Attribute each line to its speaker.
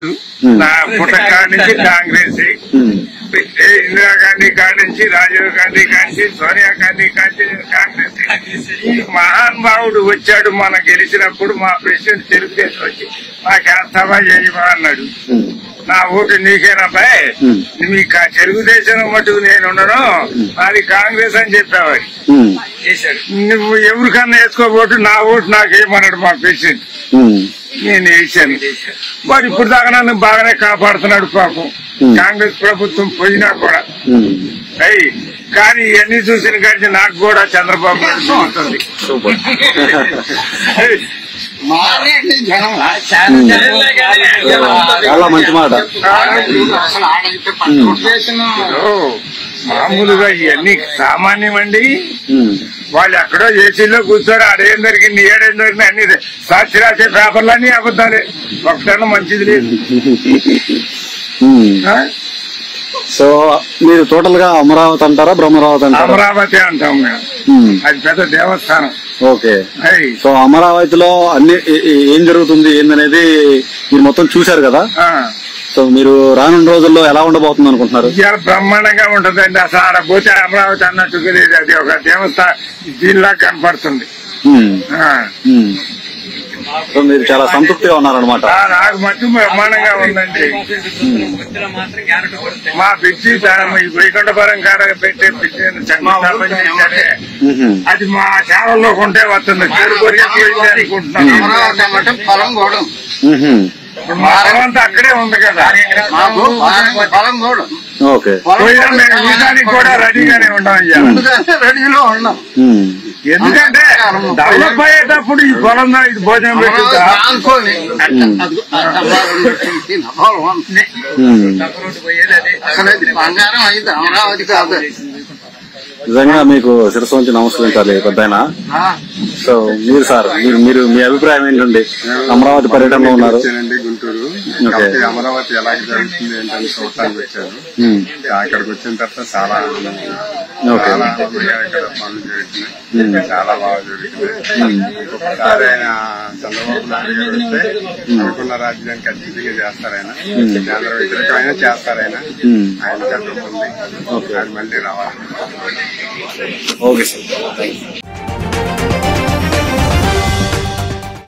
Speaker 1: నా పుట్టకాడ నుంచి కాంగ్రెస్
Speaker 2: ఉమ్,
Speaker 1: ఇందిరాగాంధీ కాడి నుంచి రాజీవ్ గాంధీ కాడి నుంచి సోనియా గాంధీ కాడి నుంచి కాంగ్రెస్ ఈ మహానుభావుడు వచ్చాడు మన గెలిచినప్పుడు మా ప్రెసిడెంట్ తెలుగుదేశం వచ్చి మాకేస్తావా చేయవా అన్నాడు
Speaker 2: ఉమ్,
Speaker 1: నా ఓటు నీకేనాబాయ్
Speaker 2: Hmm.
Speaker 1: మీకు ఆ తెలుగుదేశం మటుకు నేను ఉండను నాది కాంగ్రెస్ అని చెప్పావాడి
Speaker 2: ఉమ్,
Speaker 1: నువ్వు ఎవరికన్నా వేసుకో ఓటు నా ఓటు నాకేమన్నాడు మా ప్రెసిడెంట్
Speaker 2: ఉమ్,
Speaker 1: నేను వేసాను మరి ఇప్పుడు దాకా నన్ను బాగానే కాపాడుతున్నాడు పాపం
Speaker 2: Hmm.
Speaker 1: కాంగ్రెస్ ప్రభుత్వం పోయినా కూడా
Speaker 2: ఉమ్.
Speaker 1: అయ్యి కానీ ఇవన్నీ చూసిన కాడికి నాకు కూడా చంద్రబాబు నాయుడు బాగుంటుంది
Speaker 2: సూపర్
Speaker 1: ఏయ్,
Speaker 3: మారేంటి జనం
Speaker 2: చాలా మంచి మాట
Speaker 3: అసలు ఆడైతే పట్టుకుంటేసిన
Speaker 1: ఓ, మామూలుగా ఇవన్నీ సామాన్యమండి
Speaker 2: ఉమ్,
Speaker 1: వాళ్ళు ఎక్కడో ఏసీలో కూర్చొని ఆడేం దొరికింది ఏడేం దొరికింది అన్ని సాక్షి రాసే పేపర్లన్నీ అబద్దాలే ఒకటన్నా మంచిది లేదు
Speaker 2: ఉమ్.
Speaker 1: ఆ?
Speaker 2: సో మీరు టోటల్ గా అమరావతి అంటారా బ్రహ్మరావతి అంటారా
Speaker 1: అమరావతి అంటాం మేము
Speaker 2: ఉమ్,
Speaker 1: అది పెద్ద దేవస్థానం
Speaker 2: ఓకే
Speaker 1: అయ్యి
Speaker 2: సో అమరావతిలో అన్ని ఏ- ఏ- ఏం జరుగుతుంది ఏందనేది మీరు మొత్తం చూశారు కదా
Speaker 1: ఆ.
Speaker 2: సో మీరు రానున్న రోజుల్లో ఎలా ఉండబోతుంది అనుకుంటున్నారు
Speaker 1: ఇవాళ బ్రహ్మాండంగా ఉంటుందండి అసలు ఆడ పోతే అమరావతి అన్నట్టు లేదు అది ఒక దేవస్థానం దీనిలా కనపడుతుంది
Speaker 2: ఉమ్,
Speaker 1: ఆ.
Speaker 2: ఉమ్. సో మీరు చాలా సంతృప్తిగా ఉన్నారనమాట
Speaker 1: ఆ, నాకు మధ్య బ్రహ్మాండంగా ఉందండి మా పిచ్చి ఈ వైకుంఠపురం కాడ పెట్టే పిచ్చి శంకుస్థాపన చేశారే అది మా సేవల్లో ఉంటే వస్తుంది చెరుకొరి పోయింది అనుకుంటున్నాను
Speaker 3: అమరావతి అన్నట్టు పొలం కూడా
Speaker 1: ఇప్పుడు మా పొలం అంతా అక్కడే ఉంది కదా
Speaker 3: మాకు పొలం- పొలం కూడా
Speaker 2: ఓకే
Speaker 1: పోయినా మేము ఈసారికి కూడా రెడీగానే ఉన్నాం అయ్యా
Speaker 3: అందుకనే రెడీలో ఉన్నాం
Speaker 2: ఉమ్,
Speaker 1: ఎందుకంటే డెవలప్ అయ్యేటప్పుడు ఈ పొలం దా- ఇది భోజనం
Speaker 3: అమరావతి
Speaker 1: పెట్టిందా
Speaker 3: అనుకోని అదిగో, అట్లా ఉంది. పొలం ఉంది.
Speaker 2: ఉమ్.
Speaker 3: అసలు అది బంగారం అయితే అమరావతి కాదు
Speaker 2: నిజంగా మీకు శిరస్సు నుంచి నమస్కరించాలి పెద్దాయన
Speaker 3: ఆ,
Speaker 2: సో మీరు సార్ మీరు మీరు మీ అభిప్రాయం ఏంటండి అమరావతి పర్యటనలో ఉన్నారు
Speaker 4: వచ్చానండి గుంటూరు
Speaker 2: ఓకే.
Speaker 4: కాబట్టి అమరావతి ఎలా జరుగుతుంది ఏంటని చూడటానికి వచ్చాను
Speaker 2: ఉమ్,
Speaker 4: అక్కడికి వచ్చిన తర్వాత చాలా ఆనందంగా
Speaker 2: ఓకే.
Speaker 4: చాలా ఆనందంగా ఇక్కడ పనులు జరుగుతున్నాయి చాలా బాగా జరుగుతున్నాయి ఇంకొకసారి ఆయన చంద్రబాబు నాయుడు గారు వస్తే అనుకున్న రాజధాని ఖచ్చితంగా చేస్తారు ఆయన కేంద్ర వ్యతిరేకమైన చేస్తారు ఆయన
Speaker 2: ఉమ్.
Speaker 4: ఆయన కథ ఉంది ఆయన మళ్ళీ రావాలి
Speaker 2: ఓకే సార్